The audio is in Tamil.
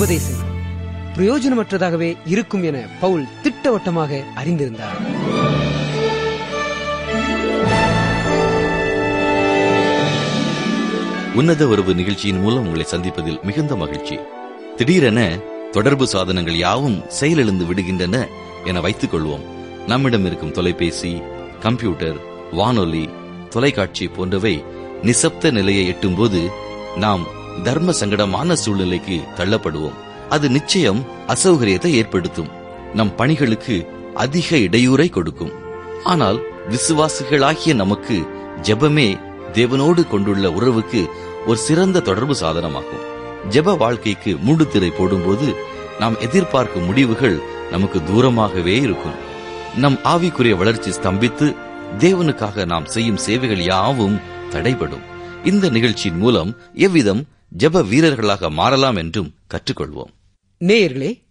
உபதேசங்கள் பிரயோஜனமற்றதாகவே இருக்கும் என பவுல் திட்டவட்டமாக அறிந்திருந்தார் உன்னத உறவு நிகழ்ச்சியின் மூலம் உங்களை சந்திப்பதில் மிகுந்த மகிழ்ச்சி திடீரென தொடர்பு சாதனங்கள் யாவும் செயலிழந்து விடுகின்றன என வைத்துக் கொள்வோம் நம்மிடம் இருக்கும் தொலைபேசி கம்ப்யூட்டர் வானொலி தொலைக்காட்சி போன்றவை நிசப்த நிலையை எட்டும்போது நாம் தர்ம சங்கடமான சூழ்நிலைக்கு தள்ளப்படுவோம் அது நிச்சயம் அசௌகரியத்தை ஏற்படுத்தும் நம் பணிகளுக்கு அதிக இடையூறை கொடுக்கும் ஆனால் விசுவாசிகளாகிய நமக்கு ஜெபமே தேவனோடு கொண்டுள்ள உறவுக்கு ஒரு சிறந்த தொடர்பு சாதனமாகும் ஜெப வாழ்க்கைக்கு மூடுதிரை போடும்போது நாம் எதிர்பார்க்கும் முடிவுகள் நமக்கு தூரமாகவே இருக்கும் நம் ஆவிக்குரிய வளர்ச்சி ஸ்தம்பித்து தேவனுக்காக நாம் செய்யும் சேவைகள் யாவும் தடைபடும் இந்த நிகழ்ச்சியின் மூலம் எவ்விதம் ஜெப வீரர்களாக மாறலாம் என்றும் கற்றுக்கொள்வோம் நேயர்களே